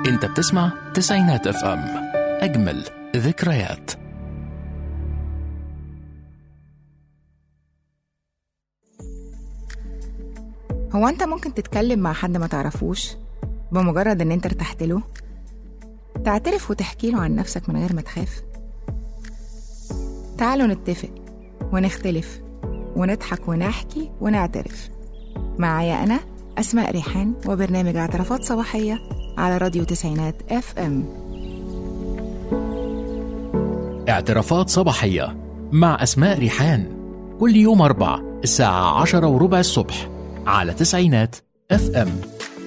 انت بتسمع تسعينات اف ام اجمل ذكريات هو انت ممكن تتكلم مع حد ما تعرفوش بمجرد ان انت ارتحت له تعترف وتحكي له عن نفسك من غير ما تخاف تعالوا نتفق ونختلف ونضحك ونحكي ونعترف معايا انا اسماء ريحان وبرنامج اعترافات صباحيه على راديو تسعينات اف ام اعترافات صباحية مع أسماء ريحان كل يوم أربع الساعة عشرة وربع الصبح على تسعينات اف ام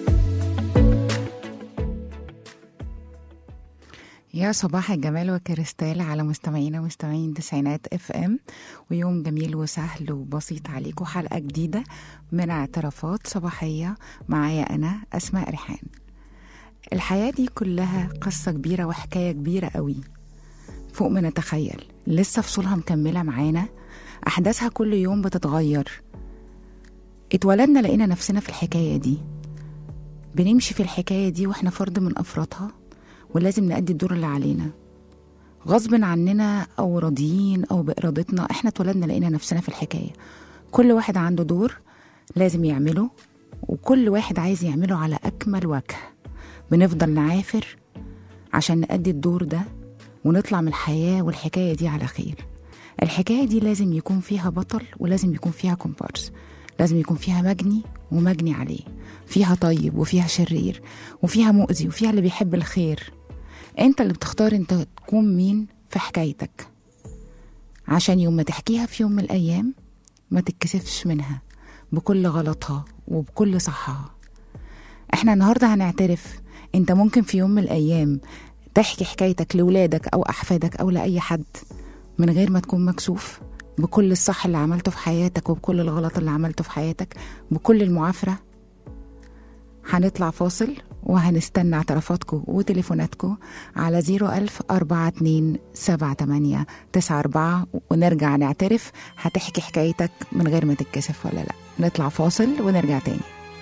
يا صباح الجمال وكريستال على مستمعينا ومستمعين تسعينات اف ام ويوم جميل وسهل وبسيط عليكم حلقه جديده من اعترافات صباحيه معايا انا اسماء ريحان الحياه دي كلها قصه كبيره وحكايه كبيره قوي فوق ما نتخيل لسه فصولها مكمله معانا احداثها كل يوم بتتغير اتولدنا لقينا نفسنا في الحكايه دي بنمشي في الحكايه دي واحنا فرد من افرادها ولازم نأدي الدور اللي علينا غصب عننا أو راضيين أو بإرادتنا إحنا اتولدنا لقينا نفسنا في الحكاية كل واحد عنده دور لازم يعمله وكل واحد عايز يعمله على أكمل وجه بنفضل نعافر عشان نأدي الدور ده ونطلع من الحياة والحكاية دي على خير الحكاية دي لازم يكون فيها بطل ولازم يكون فيها كومبارس لازم يكون فيها مجني ومجني عليه فيها طيب وفيها شرير وفيها مؤذي وفيها اللي بيحب الخير انت اللي بتختار انت تكون مين في حكايتك عشان يوم ما تحكيها في يوم من الايام ما تتكسفش منها بكل غلطها وبكل صحها احنا النهارده هنعترف انت ممكن في يوم من الايام تحكي حكايتك لولادك او احفادك او لاي حد من غير ما تكون مكسوف بكل الصح اللي عملته في حياتك وبكل الغلط اللي عملته في حياتك بكل المعافرة هنطلع فاصل وهنستنى اعترافاتكم وتليفوناتكم على 01000 42 78 94 ونرجع نعترف هتحكي حكايتك من غير ما تتكسف ولا لا نطلع فاصل ونرجع تاني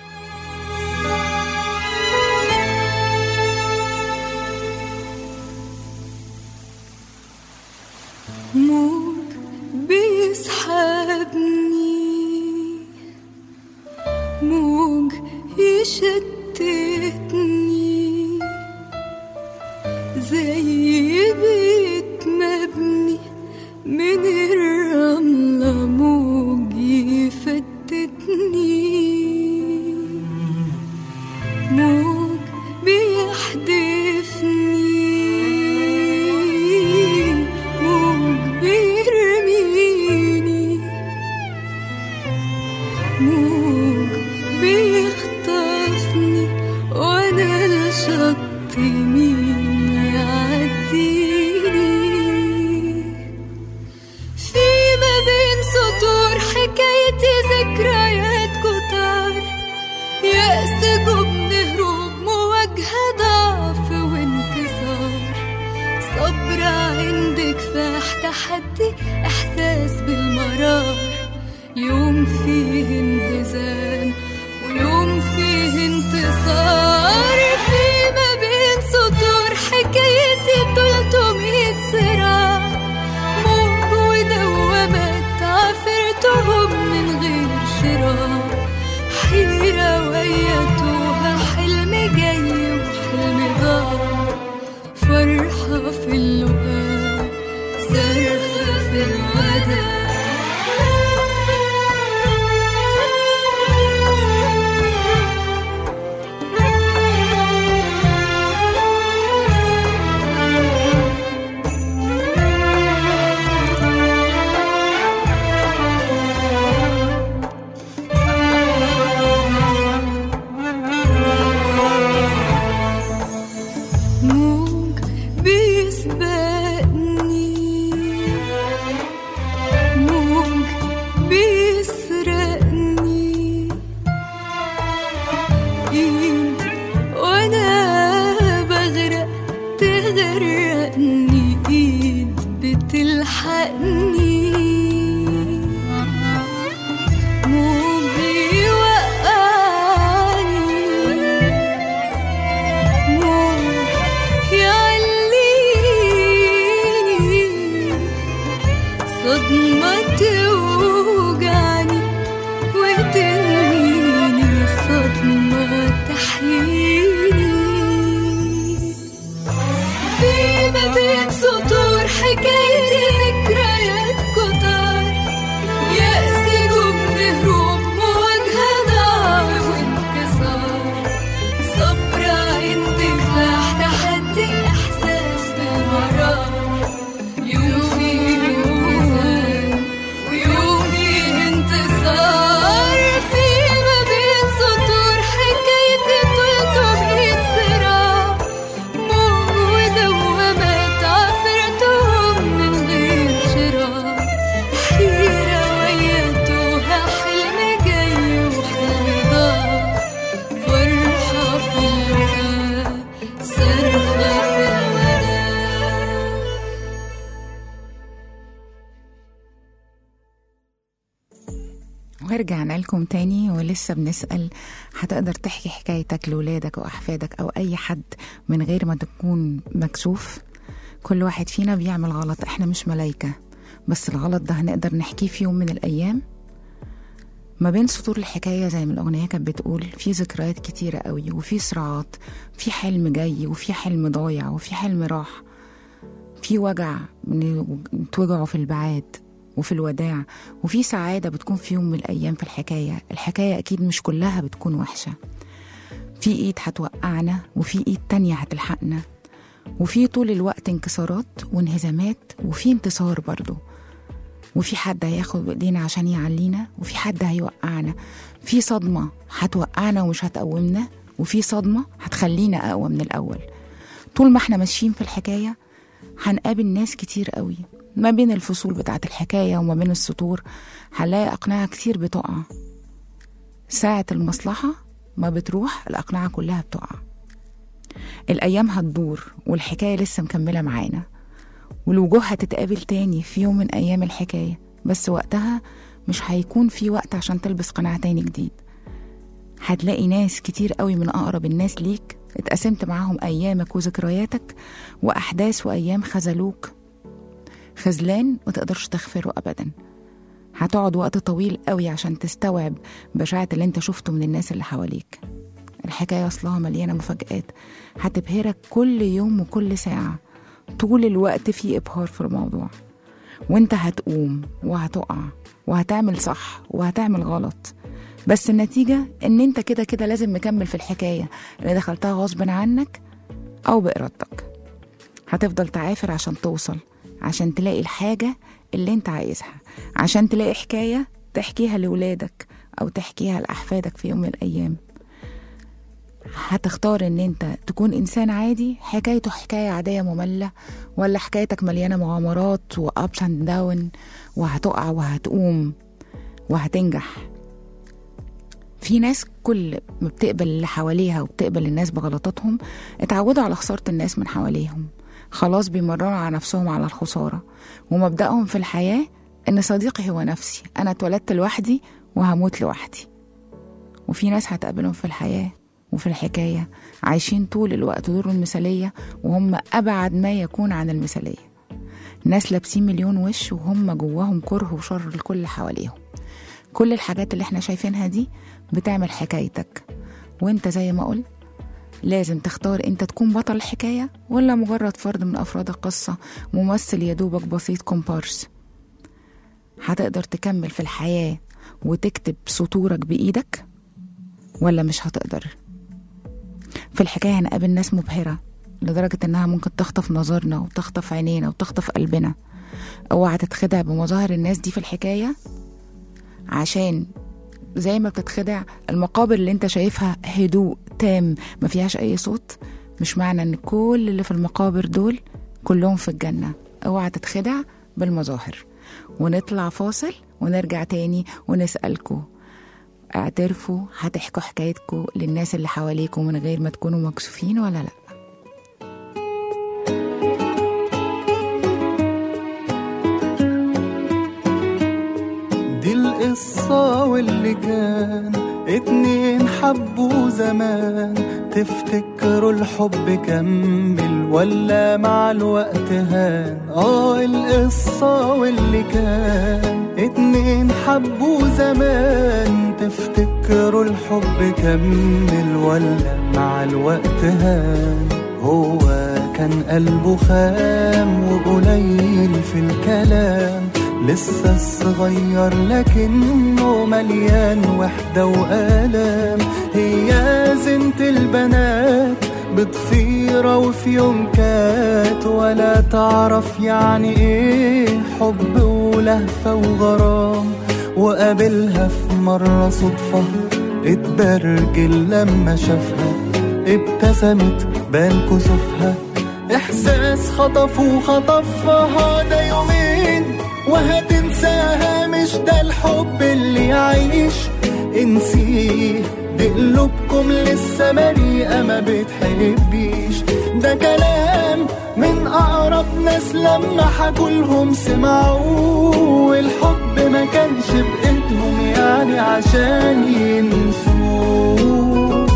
موج بيسحبني موج يشتتني زي بيت مبني من الرملة موج يفتتني موج بيحدفني موج بيرميني موج بيخطفني وانا الشط مين يعديني في ما بين سطور حكايتي ذكريات كتار يأس جبن هروب مواجهة ضعف وانكسار صبر عند كفاح تحدي إحساس بالمرار يوم فيه انهزام ويوم فيه انتصار في ما بين سطور حكايتي 300 صراع موج ودوامات عافرتهم من غير شراء حيرة ويتوها حلم جاي وحلم ضاع فرحة في اللقاء صرخة في الوداع موج بيسبقني موج بيسرقني ايد وانا بغرق تغرقني ايد بتلحقني موج يوقعني موج يحييني في ما بين سطور حكايتي ذكريات كتار يأس جبن هروب مواجهة ضعف وانكسار صبر عند كفاح تحدي إحساس بالمرار يوم فيه انتظار ويوم فيه انتصار في ما بين سطور حكايتي طولته بإيد صراع موج ودوامات عفرتهم من غير شراع حيرة ويتوها حلم جاي وحلم ضاع فرحة في الوقت صرخة في الوداع ورجعنا لكم تاني ولسه بنسأل هتقدر تحكي حكايتك لولادك وأحفادك أو أي حد من غير ما تكون مكسوف كل واحد فينا بيعمل غلط احنا مش ملايكة بس الغلط ده هنقدر نحكيه في يوم من الأيام ما بين سطور الحكاية زي ما الأغنية كانت بتقول في ذكريات كتيرة قوي وفي صراعات في حلم جاي وفي حلم ضايع وفي حلم راح في وجع بنتوجعوا في البعاد وفي الوداع وفي سعادة بتكون في يوم من الأيام في الحكاية الحكاية أكيد مش كلها بتكون وحشة في إيد هتوقعنا وفي إيد تانية هتلحقنا وفي طول الوقت انكسارات وانهزامات وفي انتصار برضو وفي حد هياخد بإيدينا عشان يعلينا وفي حد هيوقعنا في صدمة هتوقعنا ومش هتقومنا وفي صدمة هتخلينا أقوى من الأول طول ما احنا ماشيين في الحكاية هنقابل ناس كتير قوي ما بين الفصول بتاعت الحكاية وما بين السطور هنلاقي أقنعة كتير بتقع ساعة المصلحة ما بتروح الأقنعة كلها بتقع الأيام هتدور والحكاية لسه مكملة معانا والوجوه هتتقابل تاني في يوم من أيام الحكاية بس وقتها مش هيكون في وقت عشان تلبس قناع تاني جديد هتلاقي ناس كتير قوي من أقرب الناس ليك اتقسمت معاهم أيامك وذكرياتك وأحداث وأيام خذلوك خذلان ما تقدرش تغفره أبدا هتقعد وقت طويل قوي عشان تستوعب بشاعة اللي انت شفته من الناس اللي حواليك الحكاية أصلها مليانة مفاجآت هتبهرك كل يوم وكل ساعة طول الوقت في إبهار في الموضوع وانت هتقوم وهتقع وهتعمل صح وهتعمل غلط بس النتيجة ان انت كده كده لازم مكمل في الحكاية اللي دخلتها غصب عنك أو بإرادتك هتفضل تعافر عشان توصل عشان تلاقي الحاجة اللي انت عايزها عشان تلاقي حكاية تحكيها لولادك أو تحكيها لأحفادك في يوم من الأيام هتختار ان انت تكون انسان عادي حكايته حكايه عاديه ممله ولا حكايتك مليانه مغامرات وابس اند داون وهتقع وهتقوم وهتنجح في ناس كل ما بتقبل اللي حواليها وبتقبل الناس بغلطاتهم اتعودوا على خسارة الناس من حواليهم خلاص بيمرروا على نفسهم على الخسارة ومبدأهم في الحياة إن صديقي هو نفسي أنا اتولدت لوحدي وهموت لوحدي وفي ناس هتقابلهم في الحياة وفي الحكاية عايشين طول الوقت دور المثالية وهم أبعد ما يكون عن المثالية ناس لابسين مليون وش وهم جواهم كره وشر لكل اللي حواليهم كل الحاجات اللي احنا شايفينها دي بتعمل حكايتك وانت زي ما قلت لازم تختار انت تكون بطل الحكاية ولا مجرد فرد من أفراد القصة ممثل يا دوبك بسيط كومبارس هتقدر تكمل في الحياة وتكتب سطورك بإيدك ولا مش هتقدر في الحكاية هنقابل ناس مبهرة لدرجة إنها ممكن تخطف نظرنا وتخطف عينينا وتخطف قلبنا اوعى تتخدع بمظاهر الناس دي في الحكاية عشان زي ما بتتخدع المقابر اللي انت شايفها هدوء تام ما فيهاش اي صوت مش معنى ان كل اللي في المقابر دول كلهم في الجنة اوعى تتخدع بالمظاهر ونطلع فاصل ونرجع تاني ونسألكوا اعترفوا هتحكوا حكايتكوا للناس اللي حواليكوا من غير ما تكونوا مكسوفين ولا لأ دي القصة واللي كان اتنين حبوا زمان تفتكروا الحب كمل ولا مع الوقت هان اه القصة واللي كان اتنين حبوا زمان تفتكروا الحب كمل ولا مع الوقت هان هو كان قلبه خام وقليل في الكلام لسه صغير لكنه مليان وحدة وآلام هي زنت البنات بضفيرة وفي يوم كات ولا تعرف يعني ايه حب ولهفة وغرام وقابلها في مرة صدفة اتبرجل لما شافها ابتسمت بان كسوفها احساس خطف وخطفها ده يومين وهتنساها مش ده الحب اللي يعيش انسيه دي قلوبكم لسه بريئة ما بتحبيش ده كلام من أقرب ناس لما حكولهم سمعوه والحب ما كانش بإيدهم يعني عشان ينسوه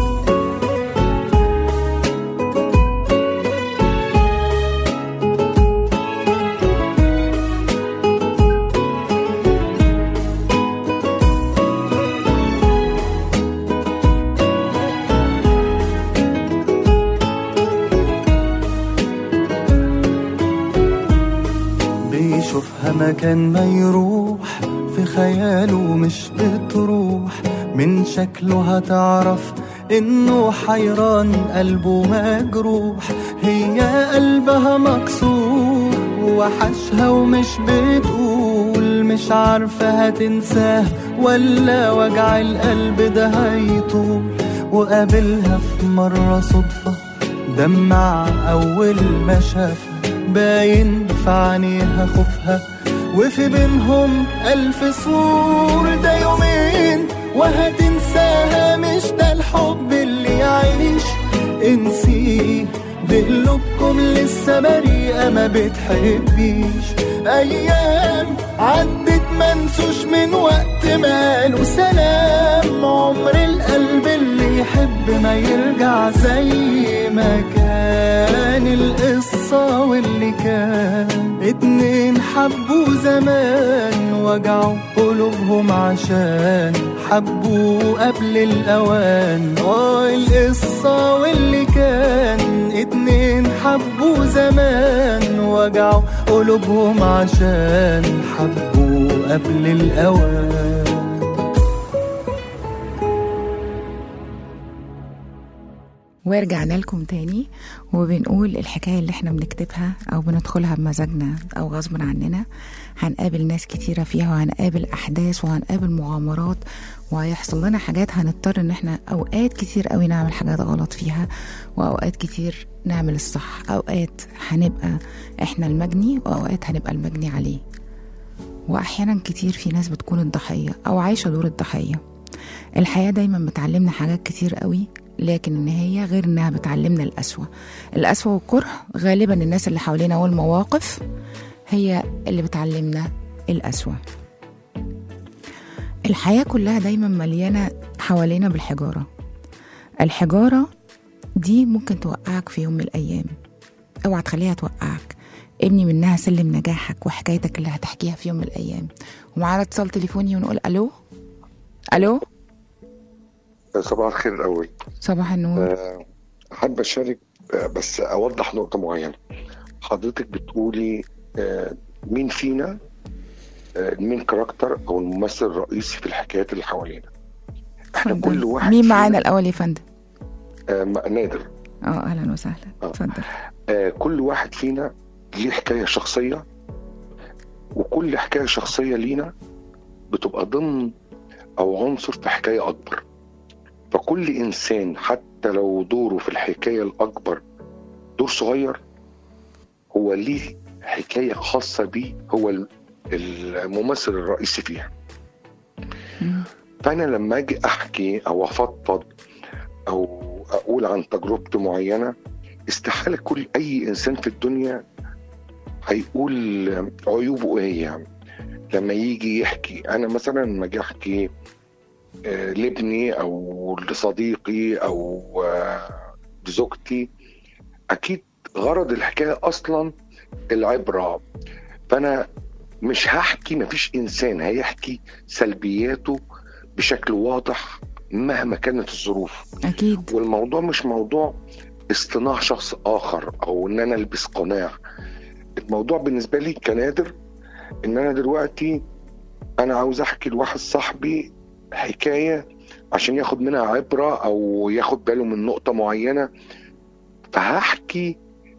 بيشوفها مكان ما يروح في خياله مش بتروح من شكله هتعرف انه حيران قلبه مجروح هي قلبها مكسور وحشها ومش بتقول مش عارفة هتنساه ولا وجع القلب ده هيطول وقابلها في مرة صدفة دمع أول ما شافها باين في عينيها خوفها وفي بينهم ألف سور ده يومين وهتنساها مش ده الحب اللي يعيش انسيه دي قلوبكم لسه بريئة ما بتحبيش أيام عدت منسوش من وقت ما قالوا سلام عمر القلب اللي يحب ما يرجع زي ما كان القصة واللي كان اتنين حبوا زمان وجعوا قلوبهم عشان حبوا قبل الأوان اه القصة واللي كان اتنين حبوا زمان وجعوا قلوبهم عشان حبوا قبل الأوان ورجعنا لكم تاني وبنقول الحكاية اللي احنا بنكتبها أو بندخلها بمزاجنا أو غصب عننا هنقابل ناس كتيرة فيها وهنقابل أحداث وهنقابل مغامرات وهيحصل لنا حاجات هنضطر إن احنا أوقات كتير قوي نعمل حاجات غلط فيها وأوقات كتير نعمل الصح أوقات هنبقى احنا المجني وأوقات هنبقى المجني عليه وأحيانا كتير في ناس بتكون الضحية أو عايشة دور الضحية الحياة دايما بتعلمنا حاجات كتير قوي لكن ان هي غير انها بتعلمنا القسوة القسوة والكره غالبا الناس اللي حوالينا والمواقف هي اللي بتعلمنا القسوة الحياة كلها دايما مليانة حوالينا بالحجارة الحجارة دي ممكن توقعك في يوم من الأيام اوعى تخليها توقعك ابني منها سلم نجاحك وحكايتك اللي هتحكيها في يوم من الأيام ومعانا اتصال تليفوني ونقول ألو ألو صباح الخير الأول صباح النور آه، أحب أشارك آه، بس أوضح نقطة معينة حضرتك بتقولي آه، مين فينا آه، المين كاركتر أو الممثل الرئيسي في الحكايات اللي حوالينا احنا اتفضل. كل واحد مين فينا- معانا الأول يا فندم آه، م- نادر اه أهلا وسهلا آه. اتفضل آه، كل واحد فينا ليه حكاية شخصية وكل حكاية شخصية لينا بتبقى ضمن أو عنصر في حكاية أكبر فكل إنسان حتى لو دوره في الحكاية الأكبر دور صغير هو ليه حكاية خاصة بيه هو ال- الممثل الرئيسي فيها مم. فأنا لما أجي أحكي أو أفضفض أو أقول عن تجربتي معينة استحالة كل أي إنسان في الدنيا هيقول عيوبه إيه يعني لما يجي يحكي أنا مثلا لما أجي أحكي آه، لابني أو لصديقي أو آه، لزوجتي أكيد غرض الحكاية أصلا العبرة فأنا مش هحكي مفيش انسان هيحكي سلبياته بشكل واضح مهما كانت الظروف اكيد والموضوع مش موضوع اصطناع شخص اخر او ان انا البس قناع الموضوع بالنسبه لي كنادر ان انا دلوقتي انا عاوز احكي لواحد صاحبي حكايه عشان ياخد منها عبره او ياخد باله من نقطه معينه فهحكي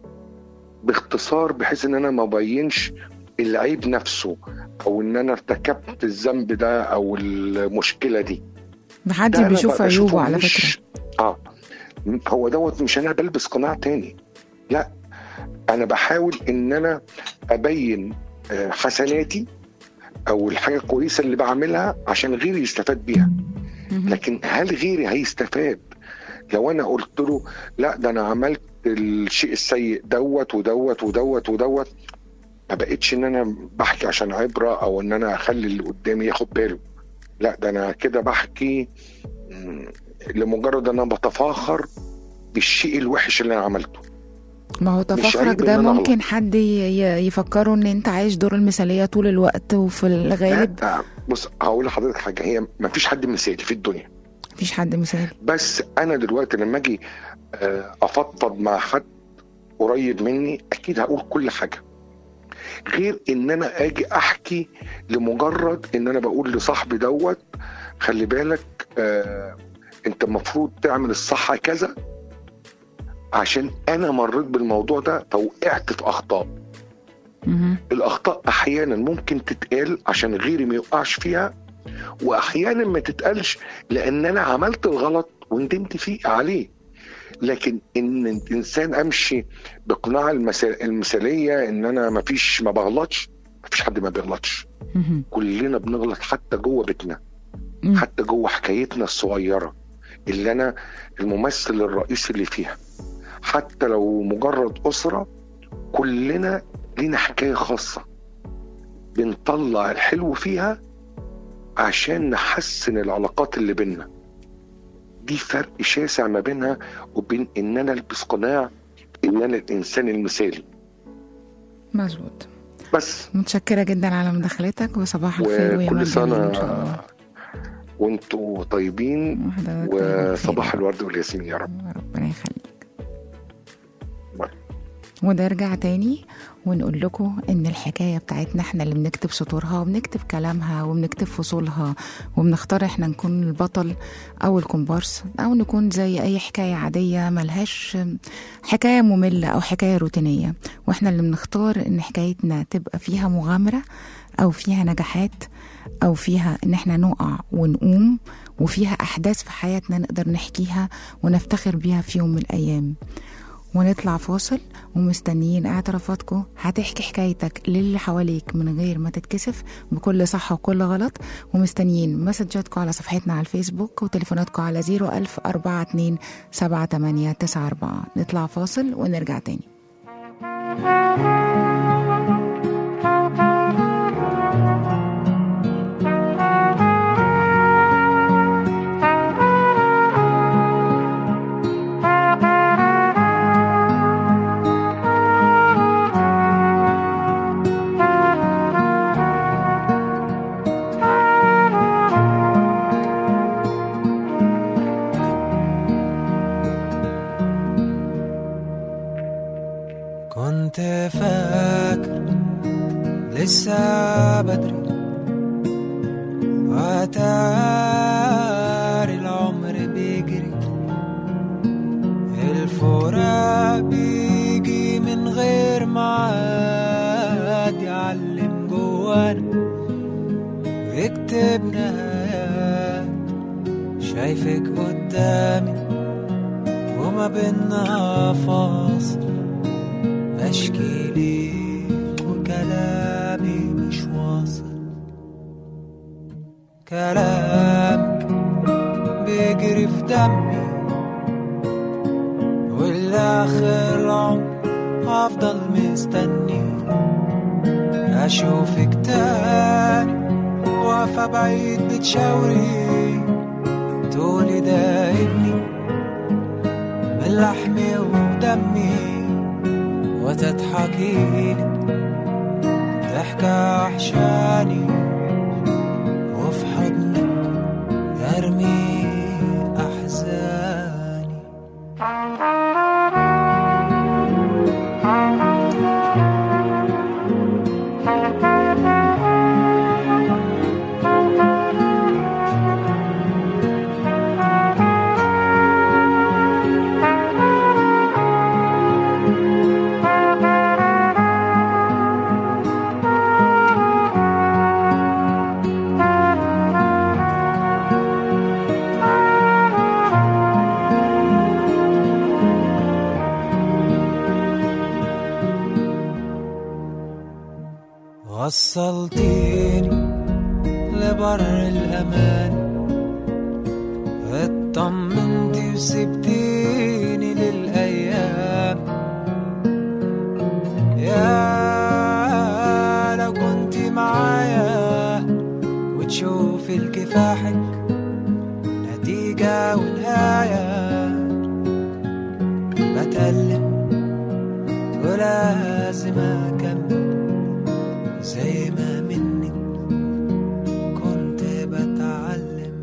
باختصار بحيث ان انا ما ابينش العيب نفسه او ان انا ارتكبت الذنب ده او المشكله دي محدش ده أنا بيشوف بقى بشوفه عيوبه على مش- فكره اه م- هو دوت مش انا بلبس قناع تاني لا انا بحاول ان انا ابين آه، حسناتي او الحاجه الكويسه اللي بعملها عشان غيري يستفاد بيها مهم. لكن هل غيري هيستفاد لو انا قلت له لا ده انا عملت الشيء السيء دوت ودوت ودوت ودوت ما بقتش ان انا بحكي عشان عبره او ان انا اخلي اللي قدامي ياخد باله لا ده انا كده بحكي مم، لمجرد ان انا بتفاخر بالشيء الوحش اللي انا عملته ما هو عيب تفاخرك إن ده أنا أغلط. ممكن حد ي- ي- يفكره ان انت عايش دور المثاليه طول الوقت وفي الغالب لا بص هقول لحضرتك حاجه هي ما فيش حد مثالي في الدنيا مفيش حد مثالي بس انا دلوقتي لما اجي آه، افضفض مع حد قريب مني اكيد هقول كل حاجه غير ان انا اجي احكي لمجرد ان انا بقول لصاحبي دوت خلي بالك آه انت المفروض تعمل الصح كذا عشان انا مريت بالموضوع ده فوقعت في اخطاء مهم. الاخطاء احيانا ممكن تتقال عشان غيري ما يوقعش فيها واحيانا ما تتقالش لان انا عملت الغلط وندمت فيه عليه لكن ان الانسان امشي بقناع المثال- المثاليه ان انا ما فيش ما بغلطش ما فيش حد ما بيغلطش مهم. كلنا بنغلط حتى جوه بيتنا مم. حتى جوه حكايتنا الصغيره اللي انا الممثل الرئيسي اللي فيها حتى لو مجرد اسره كلنا لينا حكايه خاصه بنطلع الحلو فيها عشان نحسن العلاقات اللي بينا دي فرق شاسع ما بينها وبين ان انا البس قناع ان انا الانسان المثالي مظبوط بس متشكره جدا على مداخلتك وصباح الخير ويومك وكل جميل ان شاء سنه الله وانتوا طيبين وحضرتك طيب وصباح بخير. الورد والياسمين يا رب ربنا يخليك باي. ونرجع تاني ونقول لكم ان الحكايه بتاعتنا احنا اللي بنكتب سطورها وبنكتب كلامها وبنكتب فصولها وبنختار احنا نكون البطل او الكومبارس او نكون زي اي حكايه عاديه ملهاش حكايه ممله او حكايه روتينيه واحنا اللي بنختار ان حكايتنا تبقى فيها مغامره او فيها نجاحات او فيها ان احنا نقع ونقوم وفيها احداث في حياتنا نقدر نحكيها ونفتخر بيها في يوم من الايام ونطلع فاصل ومستنيين اعترافاتكم هتحكي حكايتك للي حواليك من غير ما تتكسف بكل صح وكل غلط ومستنيين مسجاتكم على صفحتنا على الفيسبوك وتليفوناتكم على 01000 42 7894 نطلع فاصل ونرجع تاني كنت فاكر لسه بدري وتاري العمر بيجري الفراق بيجي من غير معاد يعلم جوانا ويكتب نهايات شايفك قدامي وما بينا فاصل بشكي ليك وكلامي مش واصل كلامك بيجري في دمي والآخر العمر هفضل مستني أشوفك تاني واقفة بعيد بتشاوري تقولي ده ابني من لحمي ودمي وتضحكي لي ضحكة وحشاني وفي حضنك ارمي احزاني وصلتيني لبر الأمان اطمنتي وسبتيني للأيام يا لو كنت معايا وتشوفي الكفاحك نتيجة ونهاية بتألم ولازم أكمل زي ما منك كنت بتعلم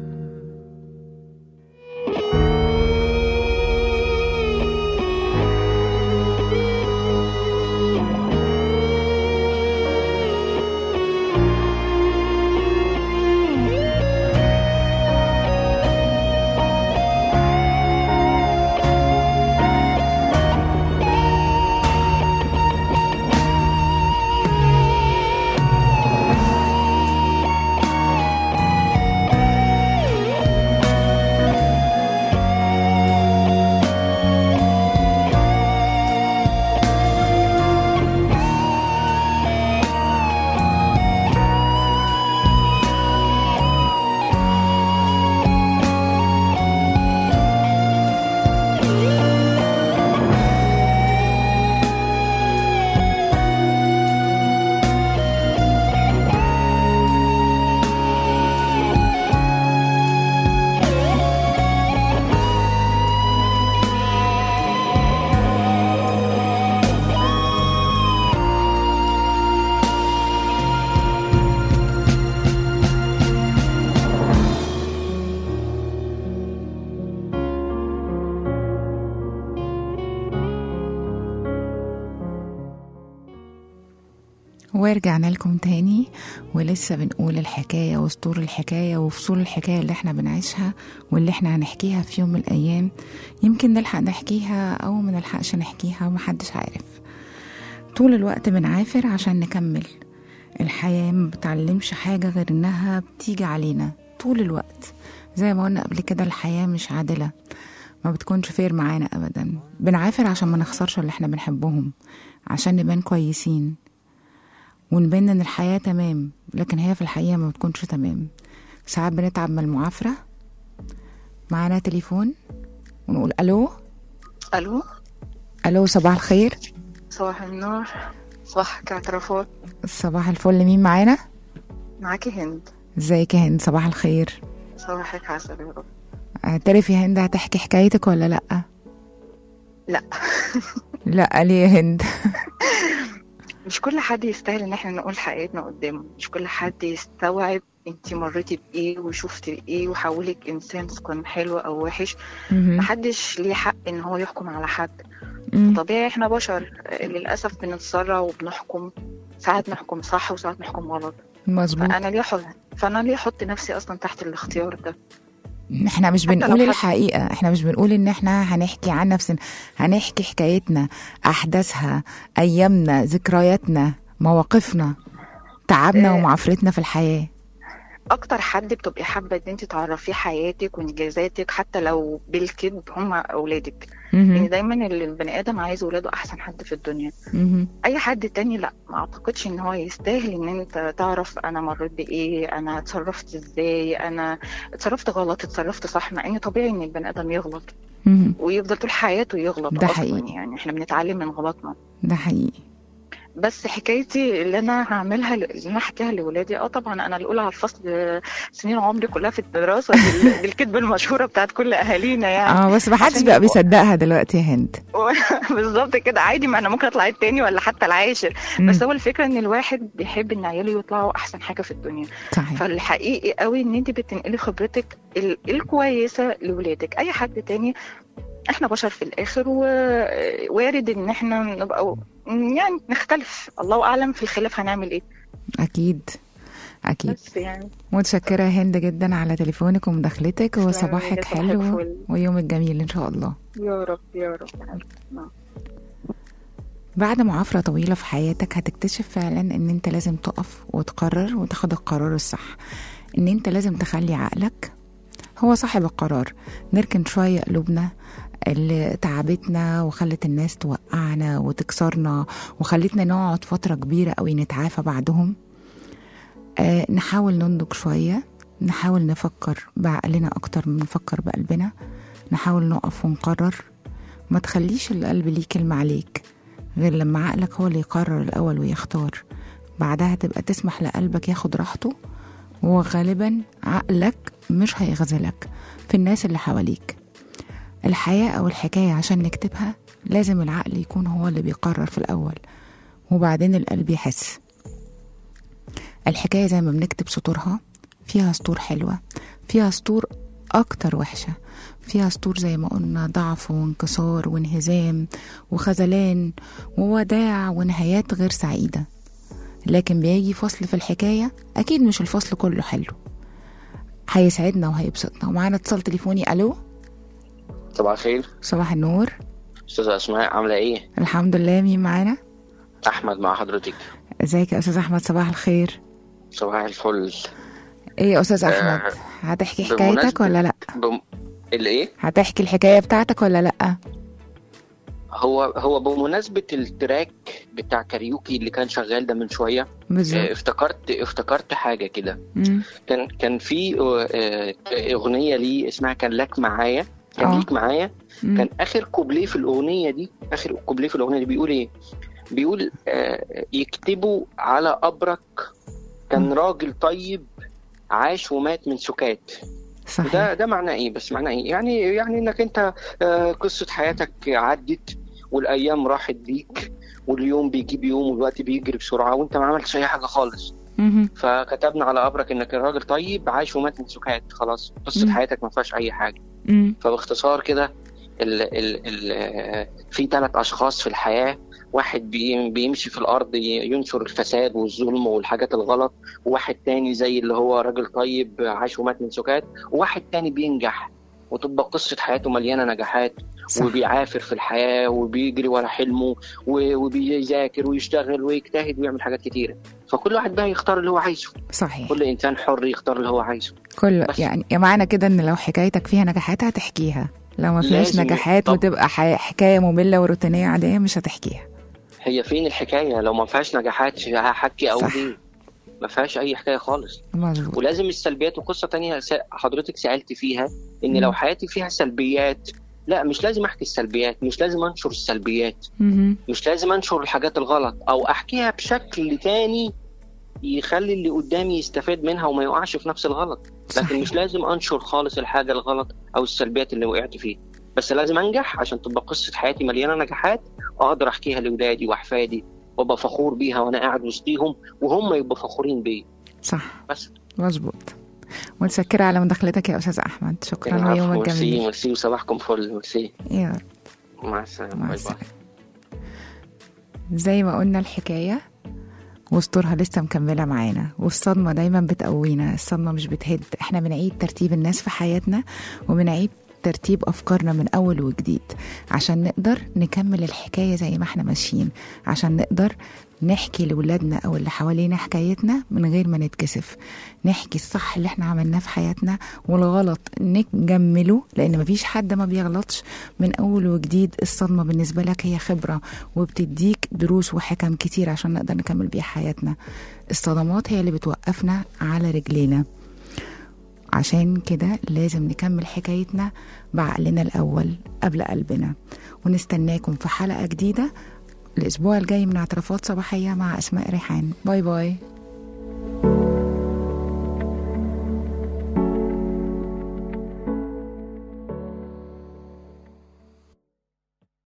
ورجعنا لكم تاني ولسه بنقول الحكاية وسطور الحكاية وفصول الحكاية اللي احنا بنعيشها واللي احنا هنحكيها في يوم من الأيام يمكن نلحق نحكيها أو ما نلحقش نحكيها ومحدش عارف طول الوقت بنعافر عشان نكمل الحياة ما بتعلمش حاجة غير إنها بتيجي علينا طول الوقت زي ما قلنا قبل كده الحياة مش عادلة ما بتكونش فير معانا أبدا بنعافر عشان ما نخسرش اللي احنا بنحبهم عشان نبان كويسين ونبان ان الحياة تمام لكن هي في الحقيقة ما بتكونش تمام ساعات بنتعب من المعافرة معانا تليفون ونقول الو الو الو صباح الخير صباح النور صباحك اعترافات صباح الفل مين معانا معاكي هند ازيك يا هند صباح الخير صباحك عسل يا رب اعترف يا هند هتحكي حكايتك ولا لا لا لا ليه يا هند مش كل حد يستاهل ان احنا نقول حقيقتنا قدامه مش كل حد يستوعب انتي مريتي بايه وشفتي ايه وحولك انسان كان حلو او وحش مهم. محدش ليه حق ان هو يحكم على حد مم. طبيعي احنا بشر للاسف بنتسرع وبنحكم ساعات نحكم صح وساعات نحكم غلط مظبوط فانا ليه حط فانا ليه احط نفسي اصلا تحت الاختيار ده احنا مش حتى لو بنقول حد- الحقيقة احنا مش بنقول ان احنا هنحكي عن نفسنا هنحكي حكايتنا احداثها ايامنا ذكرياتنا مواقفنا تعبنا اه. ومعافرتنا في الحياة اكتر حد بتبقي حابه ان انت تعرفيه حياتك وانجازاتك حتى لو بالكذب هم اولادك مهم. يعني دايما اللي البني ادم عايز ولاده احسن حد في الدنيا مهم. اي حد تاني لا ما اعتقدش ان هو يستاهل ان انت تعرف انا مريت بايه انا اتصرفت ازاي انا اتصرفت غلط اتصرفت صح مع ان طبيعي ان البني ادم يغلط مهم. ويفضل طول حياته يغلط ده اصلا حقيقي. يعني احنا بنتعلم من غلطنا ده حقيقي بس حكايتي اللي انا هعملها اللي انا احكيها لاولادي اه طبعا انا الاولى على الفصل آه، سنين عمري كلها في الدراسه دي, دي الكذبه المشهوره بتاعت كل اهالينا يعني اه بس ما حدش عشان بقى يبقوا- بيصدقها دلوقتي يا هند بالظبط كده عادي ما انا ممكن اطلع التاني ولا حتى العاشر مم. بس هو الفكره ان الواحد بيحب ان عياله يطلعوا احسن حاجه في الدنيا صحيح فالحقيقي قوي ان انت بتنقلي خبرتك ال- الكويسه لاولادك اي حد تاني احنا بشر في الاخر ووارد ان احنا نبقى يعني نختلف الله اعلم في الخلاف هنعمل ايه اكيد اكيد بس يعني متشكرة يا هند جدا على تليفونك ومداخلتك تسلمي وصباحك يا صباح حلو الفل. ويومك جميل ان شاء الله يا رب يا رب نعم. بعد معافرة طويلة في حياتك هتكتشف فعلا ان انت لازم تقف وتقرر وتاخد القرار الصح ان انت لازم تخلي عقلك هو صاحب القرار نركن شوية قلوبنا اللي تعبتنا وخلت الناس توقعنا وتكسرنا وخلتنا نقعد فترة كبيرة قوي نتعافى بعدهم آه نحاول ننضج شوية نحاول نفكر بعقلنا أكتر من نفكر بقلبنا نحاول نقف ونقرر ما تخليش القلب ليه كلمة عليك غير لما عقلك هو اللي يقرر الأول ويختار بعدها تبقى تسمح لقلبك ياخد راحته وغالبا عقلك مش هيغزلك في الناس اللي حواليك الحياة أو الحكاية عشان نكتبها لازم العقل يكون هو اللي بيقرر في الأول وبعدين القلب يحس الحكاية زي ما بنكتب سطورها فيها سطور حلوة فيها سطور أكتر وحشة فيها سطور زي ما قلنا ضعف وانكسار وانهزام وخذلان ووداع ونهايات غير سعيدة لكن بيجي فصل في الحكاية أكيد مش الفصل كله حلو هيسعدنا وهيبسطنا ومعانا اتصال تليفوني ألو صباح الخير صباح النور استاذة اسماء عاملة ايه؟ الحمد لله مين معانا احمد مع حضرتك ازيك يا أستاذ أحمد صباح الخير صباح الفل ايه يا أستاذ آه، أحمد هتحكي حكايتك بمناسبة- ولا لأ بم... الايه؟ هتحكي الحكاية بتاعتك ولا لأ هو هو بمناسبة التراك بتاع كاريوكي اللي كان شغال ده من شوية آه، بالظبط افتكرت افتكرت حاجة كده مم. كان كان في آه، آه، اغنية لي اسمها كان لك معايا كان آه. ليك معايا مم. كان اخر كوبليه في الاغنيه دي اخر كوبليه في الاغنيه دي بيقول ايه بيقول آه يكتبوا على قبرك كان راجل طيب عاش ومات من سكات صحيح ده ده معناه ايه بس معناه ايه يعني يعني انك انت آه قصه حياتك عدت والايام راحت بيك واليوم بيجيب يوم والوقت بيجري بسرعه وانت ما عملتش اي حاجه خالص مهم. فكتبنا على قبرك انك راجل طيب عايش ومات من سكات خلاص قصه مم. حياتك ما فيهاش اي حاجه مم. فباختصار كده ال ال ال في ثلاث اشخاص في الحياه واحد بي- بيمشي في الارض ي- ينشر الفساد والظلم والحاجات الغلط وواحد تاني زي اللي هو راجل طيب عاش ومات من سكات وواحد تاني بينجح وتبقى قصة حياته مليانة نجاحات صح وبيعافر في الحياة وبيجري ورا حلمه و- وبيذاكر ويشتغل ويجتهد ويعمل حاجات كتيرة فكل واحد بقى يختار اللي هو عايزه صحيح كل إنسان حر يختار اللي هو عايزه كل بس. يعني يا معنى كده ان لو حكايتك فيها نجاحات هتحكيها لو ما فيهاش لازم. نجاحات طب. وتبقى حي- حكايه ممله وروتينيه عاديه مش هتحكيها هي فين الحكايه لو ما فيهاش نجاحات هحكي او صح. ليه ما فيهاش اي حكايه خالص مظبوط ولازم السلبيات وقصه تانية س- حضرتك سالت فيها ان مم. لو حياتي فيها سلبيات لا مش لازم احكي السلبيات مش لازم انشر السلبيات مهم. مش لازم انشر الحاجات الغلط او احكيها بشكل تاني يخلي اللي قدامي يستفاد منها وما يقعش في نفس الغلط لكن صحيح. مش لازم انشر خالص الحاجه الغلط او السلبيات اللي وقعت فيها بس لازم انجح عشان تبقى قصه حياتي مليانه نجاحات واقدر احكيها لاولادي واحفادي وابقى فخور بيها وانا قاعد وسطيهم وهم يبقوا فخورين بيا صح بس مظبوط متشكره على مداخلتك يا استاذ احمد شكرا العفو، ويومك ميرسي جميل ميرسي وصباحكم فل ميرسي يا رب مع السلامه مع باي باي السلامه زي ما قلنا الحكايه وسطورها لسه مكمله معانا والصدمه دايما بتقوينا الصدمه مش بتهد احنا بنعيد ترتيب الناس في حياتنا وبنعيد ترتيب افكارنا من اول وجديد عشان نقدر نكمل الحكايه زي ما احنا ماشيين عشان نقدر نحكي لولادنا او اللي حوالينا حكايتنا من غير ما نتكسف نحكي الصح اللي احنا عملناه في حياتنا والغلط نجمله لان مفيش حد ما بيغلطش من اول وجديد الصدمه بالنسبه لك هي خبره وبتديك دروس وحكم كتير عشان نقدر نكمل بيها حياتنا الصدمات هي اللي بتوقفنا على رجلينا عشان كده لازم نكمل حكايتنا بعقلنا الأول قبل قلبنا ونستناكم في حلقة جديدة الاسبوع الجاي من اعترافات صباحيه مع اسماء ريحان باي باي